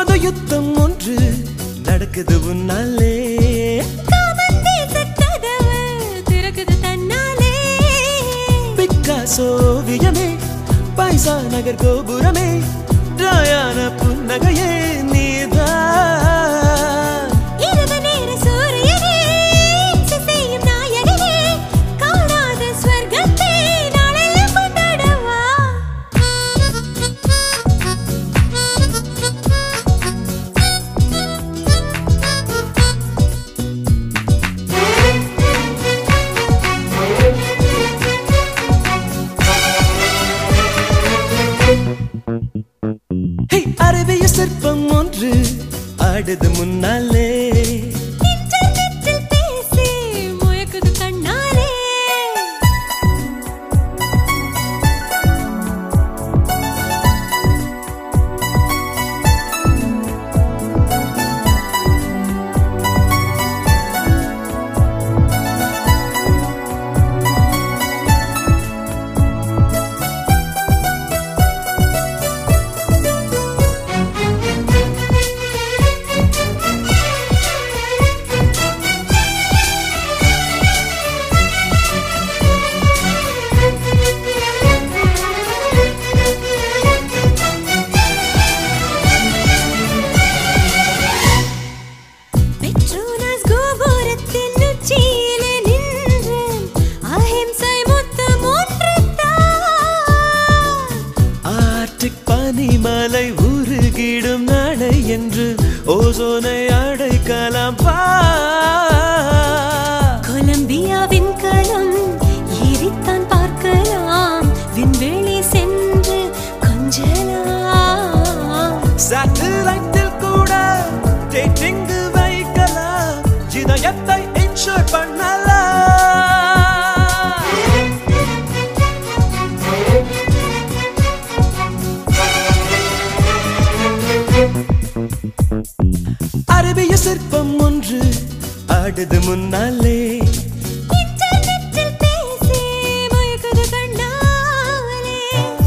மன்மத யுத்தம் ஒன்று நடக்குது உன்னாலே காமன் தேசக் கதவு திறக்குது தன்னாலே. பிக்காசோ ஓவியமே பைசா நகர் கோபுரமே ராயான புன்னகையே நீதான் இரவு நேர சூரியனே, இம்சை செய்யும் நாயகனே, காணாத ஸ்வர்க்கத்தை நாளெல்லாம் கொண்டாடவா. ஹே, அரபிய சிற்பம் ஒன்று ஆடுது முன்னாலே இன்டர்நெட்டில் பேசி முயக்குது கண்ணாலே. பெட்ரோனாஸ் கோபுரத்தின் உச்சியிலே நின்று அஹிம்சை முத்தம் ஒன்றுதான். ஆர்டிக் பனிமலை உருகிடும் நாளை என்று ஓசோனை அடைக்கலாம் பா கொலம்பியாவின் களம் ஏறித்தான் பார்க்கலாம் விண்வெளி சென்று கொஞ்சலாம் சேட்டலைட்டில் கூட டேட்டிங்கு வைக்கலாம் இதயத்தை இன்ஷூர் பண்ணலாம் அரபிய சிற்பம் ஒன்று ஆடுது முன்னாலே இன்டர்நெட்டில் பேசி மயக்குது கண்ணாலே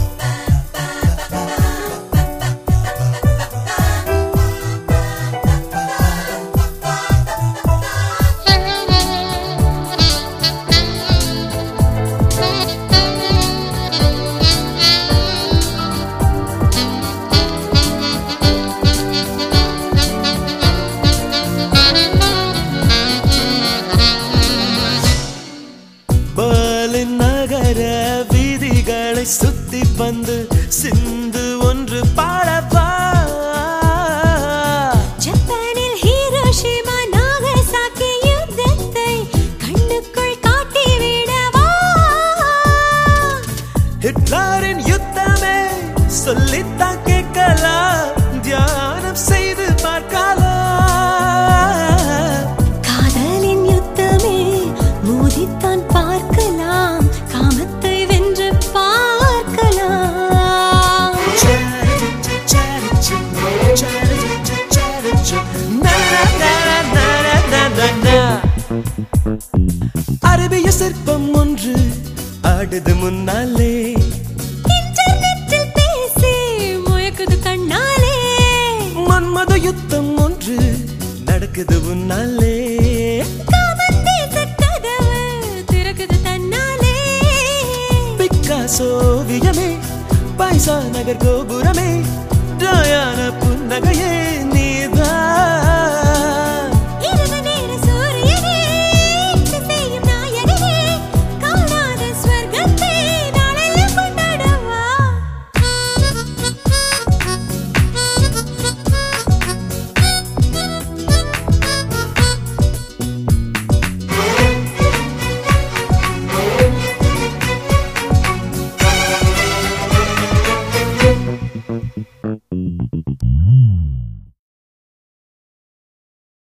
பெர்லின் நகர வீதிகளை சுத்தி வந்து சிந்து ஒன்று பாடப்பா ஜப்பானில் ஹீரோஷிமா நாகசாக்கி யுத்தத்தை கண்ணுக்குள் காட்டிவிடவா ஹிட்லரின் யுத்தமே சொல்லித்தான் கேட்கலாம் தியானம் செய்து பார்க்கலாம் காதலின் யுத்தமே மோதித்தான் பார்க்கலாம் காமத்தை வென்று பார்க்கலாம் அரபிய சிற்பம் ஒன்று ஆடுது முன்னாலே இன்டர்நெட்டில் பேசி முயக்குது கண்ணாலே மன்மத யுத்தம் ஒன்று நடக்குது உன்னாலே காமன் தேசக் கதவு திறக்குது தன்னாலே பிக்காசோ ஓவியமே பைசா நகர் கோபுரமே ராயான புன்னகையே